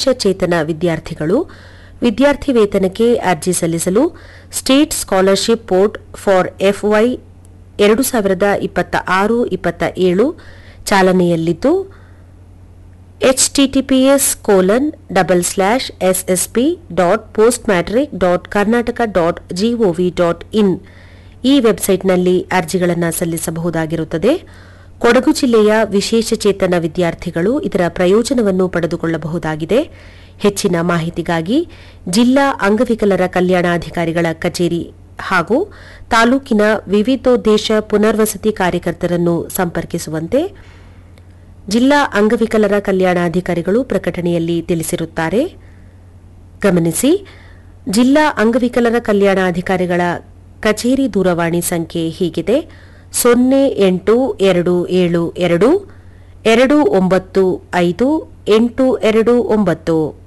ಚೇತನ ವಿದ್ಯಾರ್ಥಿಗಳು ವಿದ್ಯಾರ್ಥಿ ವೇತನಕ್ಕೆ ಅರ್ಜಿ ಸಲ್ಲಿಸಲು state scholarship portal for FY ಎರಡು ಸಾವಿರದ ಇಪ್ಪತ್ತ ಆರು ಇಪ್ಪತ್ತ ಏಳು ಚಾಲನೆಯಲ್ಲಿದ್ದು HTTPS colon double slash SSP dot post matric dot Karnataka dot G O V dot in ಈ ವೆಬ್ಸೈಟ್ನಲ್ಲಿ ಅರ್ಜಿಗಳನ್ನು ಸಲ್ಲಿಸಬಹುದಾಗಿರುತ್ತದೆ ಕೊಡಗು ಜಿಲ್ಲೆಯ ವಿಶೇಷ ಚೇತನ ವಿದ್ಯಾರ್ಥಿಗಳು ಇದರ ಪ್ರಯೋಜನವನ್ನು ಪಡೆದುಕೊಳ್ಳಬಹುದಾಗಿದೆ ಹೆಚ್ಚಿನ ಮಾಹಿತಿಗಾಗಿ ಜಿಲ್ಲಾ ಅಂಗವಿಕಲರ ಕಲ್ಯಾಣಾಧಿಕಾರಿಗಳ ಕಚೇರಿ ಹಾಗೂ ತಾಲೂಕಿನ ವಿವಿಧೋದ್ದೇಶ ಪುನರ್ವಸತಿ ಕಾರ್ಯಕರ್ತರನ್ನು ಸಂಪರ್ಕಿಸುವಂತೆ ಜಿಲ್ಲಾ ಅಂಗವಿಕಲರ ಕಲ್ಯಾಣಾಧಿಕಾರಿಗಳು ಪ್ರಕಟಣೆಯಲ್ಲಿ ತಿಳಿಸಿರುತ್ತಾರೆ ಗಮನಿಸಿ ಜಿಲ್ಲಾ ಅಂಗವಿಕಲರ ಕಲ್ಯಾಣಾಧಿಕಾರಿಗಳ ಕಚೇರಿ ದೂರವಾಣಿ ಸಂಖ್ಯೆ ಹೀಗಿದೆ ಸೊನ್ನೆ ಎಂಟು ಎರಡು ಏಳು ಎರಡು ಎರಡು ಒಂಬತ್ತು ಐದು ಎಂಟು ಎರಡು ಒಂಬತ್ತು